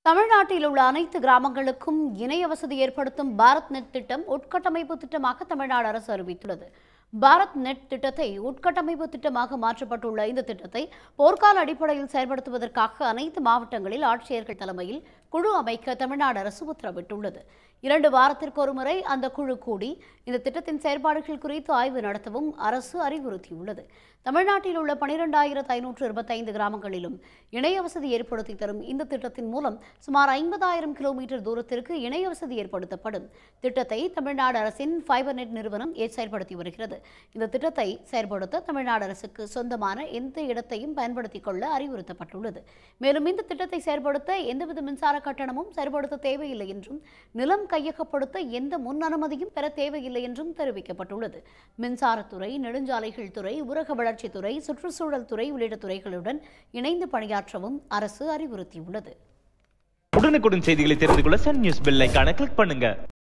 தமிழ்நாட்டில் உள்ள அனைத்து கிராமங்களுக்கும் இணைய வசதி ஏற்படுத்தும் பாரத் நெட் திட்டம் உட்கட்டமைப்பு திட்டமாக தமிழ்நாடு அரசு அறிவித்துள்ளது பாரத் நெட் திட்டத்தை உட்கட்டமைப்பு திட்டமாக மாற்றப்பட்டுள்ள இந்த திட்டத்தை போர்க்கால அடிப்படையில் செயல்படுத்துவதற்காக அனைத்து மாவட்டங்களில் ஆட்சியர்கள் தலைமையில் குழு அமைக்க தமிழ்நாடு அரசு உத்தரவிட்டுள்ளது இரண்டு வாரத்திற்கு ஒருமுறை அந்த குழு கூடி இந்த திட்டத்தின் செயல்பாடுகள் குறித்து ஆய்வு நடத்தவும் அரசு அறிவுறுத்தியுள்ளது தமிழ்நாட்டில் உள்ள பனிரெண்டாயிரத்து ஐநூற்று இருபத்தைந்து கிராமங்களிலும் இணைய வசதி ஏற்படுத்தி தரும் இந்த திட்டத்தின் மூலம் சுமார் ஐம்பதாயிரம் கிலோமீட்டர் தூரத்திற்கு இணைய வசதி ஏற்படுத்தப்படும் திட்டத்தை தமிழ்நாடு அரசின் ஃபைபர் நெட் நிறுவனம் ஏ- செயல்படுத்தி வருகிறது இந்த திட்டத்தை செயல்படுத்த தமிழ்நாடு அரசுக்கு சொந்தமான எந்த இடத்தையும் பயன்படுத்திக் கொள்ள அறிவுறுத்தப்பட்டுள்ளது மேலும் இந்த திட்டத்தை செயல்படுத்த எந்தவித மின்சார கட்டணமும் செயல்படுத்த தேவையில்லை என்றும் நிலம் கையகப்படுத்த எந்த முன் அனுமதியும் பெற தேவையில்லை என்றும் தெரிவிக்கப்பட்டுள்ளது மின்சாரத்துறை நெடுஞ்சாலைகள் துறை ஊரக வளர்ச்சித்துறை சுற்றுச்சூழல் துறை உள்ளிட்ட துறைகளுடன் இணைந்து பணியாற்றவும் அரசு அறிவுறுத்தியுள்ளது உடனுக்குடன் செய்திகளை தெரிந்து கொள்ள சன் நியூஸ் பெல் ஐகானை கிளிக் பண்ணுங்க